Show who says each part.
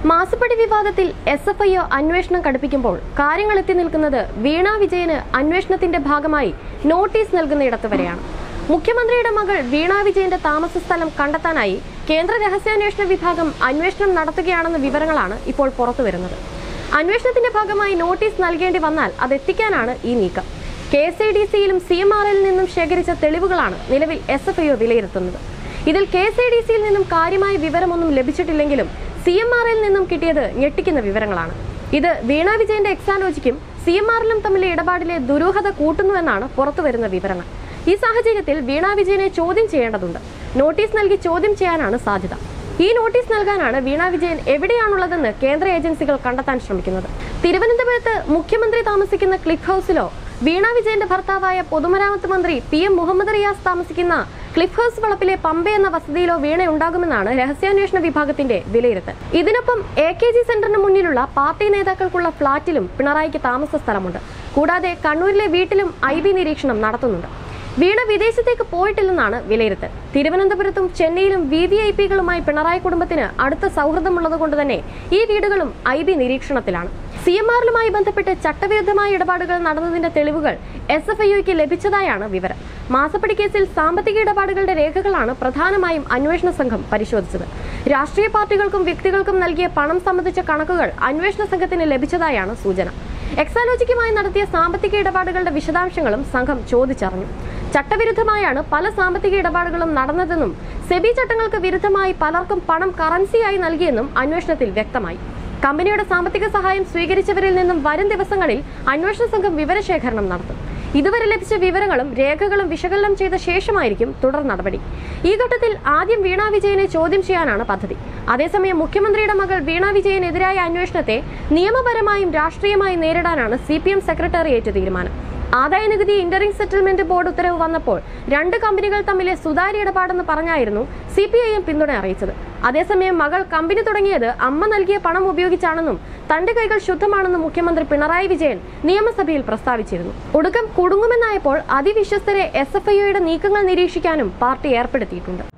Speaker 1: മാസപ്പടി വിവാദത്തിൽ S F I O അന്വേഷണം കടുപ്പിക്കുമ്പോൾ കാര്യങ്ങൾ എത്തി നിൽക്കുന്നത് വീണ വിജയന് അന്വേഷണത്തിന്റെ ഭാഗമായി നോട്ടീസ് നൽകുന്നിടത്ത് വരെയാണ് മുഖ്യമന്ത്രിയുടെ മകൾ വീണ വിജയന്റെ താമസ സ്ഥലം കണ്ടെത്താനായി കേന്ദ്ര രഹസ്യാന്വേഷണ വിഭാഗം അന്വേഷണം നടത്തുകയാണെന്ന വിവരങ്ങളാണ് ഇപ്പോൾ പുറത്തുവരുന്നത് അന്വേഷണത്തിന്റെ ഭാഗമായി നോട്ടീസ് നൽകേണ്ടി വന്നാൽ അത് എത്തിക്കാനാണ് ഈ നീക്കം കെ എസ് ഐ ഡി സിയിലും സി എം ആർ എല്ലിൽ നിന്നും ശേഖരിച്ച തെളിവുകളാണ് നിലവിൽ എസ് എഫ് ഐ ഒ വിലയിരുത്തുന്നത് ഇതിൽ കെ എസ് ഐ ഡി സിയിൽ നിന്നും കാര്യമായ വിവരമൊന്നും ലഭിച്ചിട്ടില്ലെങ്കിലും സി എം ആർ എല്ലിൽ നിന്നും കിട്ടിയത് ഞെട്ടിക്കുന്ന വിവരങ്ങളാണ് ഇത് വീണ വിജയന്റെ എക്സാലോജിക്കും സി എം ആർ എല്ലും തമ്മിലെ ഇടപാടിലെ ദുരൂഹത കൂട്ടുന്നുവെന്നാണ് പുറത്തുവരുന്ന വിവരങ്ങൾ ഈ സാഹചര്യത്തിൽ വീണ വിജയനെ ചോദ്യം ചെയ്യേണ്ടതുണ്ട് നോട്ടീസ് നൽകി ചോദ്യം ചെയ്യാനാണ് സാധ്യത ഈ നോട്ടീസ് നൽകാനാണ് വീണ വിജയൻ എവിടെയാണുള്ളതെന്ന് കേന്ദ്ര ഏജൻസികൾ കണ്ടെത്താൻ ശ്രമിക്കുന്നത് തിരുവനന്തപുരത്ത് മുഖ്യമന്ത്രി താമസിക്കുന്ന ക്ലിഫ് ഹൗസിലോ വീണ വിജയന്റെ ഭർത്താവായ പൊതുമരാമത്ത് മന്ത്രി പി എം മുഹമ്മദ് റിയാസ് താമസിക്കുന്ന ക്ലിഫ് ഹൗസ് വളപ്പിലെ പമ്പ എന്ന വസതിയിലോ വീണ ഉണ്ടാകുമെന്നാണ് രഹസ്യാന്വേഷണ വിഭാഗത്തിന്റെ വിലയിരുത്തൽ ഇതിനൊപ്പം എ കെ ജി സെന്ററിന് മുന്നിലുള്ള പാർട്ടി നേതാക്കൾക്കുള്ള ഫ്ളാറ്റിലും പിണറായിക്ക് താമസ സ്ഥലമുണ്ട് കൂടാതെ കണ്ണൂരിലെ വീട്ടിലും ഐ ബി നിരീക്ഷണം നടത്തുന്നുണ്ട് വീണ വിദേശത്തേക്ക് പോയിട്ടില്ലെന്നാണ് വിലയിരുത്തൽ തിരുവനന്തപുരത്തും ചെന്നൈയിലും വി വി ഐ പികളുമായി പിണറായി കുടുംബത്തിന് അടുത്ത സൗഹൃദമുള്ളത് കൊണ്ട് തന്നെ ഈ വീടുകളും ഐ ബി നിരീക്ഷണത്തിലാണ് സി എം ആറിലുമായി ബന്ധപ്പെട്ട് ചട്ടവിരുദ്ധമായ ഇടപാടുകൾ നടന്നതിന്റെ തെളിവുകൾ എസ് എഫ് ഐക്ക് ലഭിച്ചതായാണ് വിവരം മാസപ്പടി കേസിൽ സാമ്പത്തിക ഇടപാടുകളുടെ രേഖകളാണ് പ്രധാനമായും അന്വേഷണ സംഘം പരിശോധിച്ചത് രാഷ്ട്രീയ പാർട്ടികൾക്കും വ്യക്തികൾക്കും നൽകിയ പണം സംബന്ധിച്ച കണക്കുകൾ അന്വേഷണ സംഘത്തിന് ലഭിച്ചതായാണ് സൂചന എക്സാലോജിക്കുമായി നടത്തിയ സാമ്പത്തിക ഇടപാടുകളുടെ വിശദാംശങ്ങളും സംഘം ചോദിച്ചറിഞ്ഞു ചട്ടവിരുദ്ധമായാണ് പല സാമ്പത്തിക ഇടപാടുകളും നടന്നതെന്നും സെബി ചട്ടങ്ങൾക്ക് വിരുദ്ധമായി പലർക്കും പണം കറൻസിയായി നൽകിയെന്നും അന്വേഷണത്തിൽ വ്യക്തമായി കമ്പനിയുടെ സാമ്പത്തിക സഹായം സ്വീകരിച്ചവരിൽ നിന്നും വരും ദിവസങ്ങളിൽ അന്വേഷണ സംഘം വിവരശേഖരണം നടത്തും ഇതുവരെ ലഭിച്ച വിവരങ്ങളും രേഖകളും വിശകലനം ചെയ്ത ശേഷമായിരിക്കും തുടർ നടപടി ഈ ഘട്ടത്തിൽ ആദ്യം വീണ വിജയനെ ചോദ്യം ചെയ്യാനാണ് പദ്ധതി അതേസമയം മുഖ്യമന്ത്രിയുടെ മകൾ വീണ വിജയനെതിരായ അന്വേഷണത്തെ നിയമപരമായും രാഷ്ട്രീയമായും നേരിടാനാണ് സി പി എം സെക്രട്ടേറിയറ്റ് തീരുമാനം ആദായനികുതി ഇന്ററിംഗ് സെറ്റിൽമെന്റ് ബോർഡ് ഉത്തരവ് വന്നപ്പോൾ രണ്ട് കമ്പനികൾ തമ്മിലെ സുതാര്യ ഇടപാടെന്ന് പറഞ്ഞായിരുന്നു സി പി ഐ എം പിന്തുണ അറിയിച്ചത് അതേസമയം മകൾ കമ്പനി തുടങ്ങിയത് അമ്മ നൽകിയ പണം ഉപയോഗിച്ചാണെന്നും തന്റെ കൈകൾ ശുദ്ധമാണെന്നും മുഖ്യമന്ത്രി പിണറായി വിജയൻ നിയമസഭയിൽ പ്രസ്താവിച്ചിരുന്നു ഒടുക്കം കുടുങ്ങുമെന്നായപ്പോൾ അതിവിശ്വസ്തരെ എസ് എഫ് ഐയുടെ നീക്കങ്ങൾ നിരീക്ഷിക്കാനും പാർട്ടി ഏർപ്പെടുത്തിയിട്ടുണ്ട്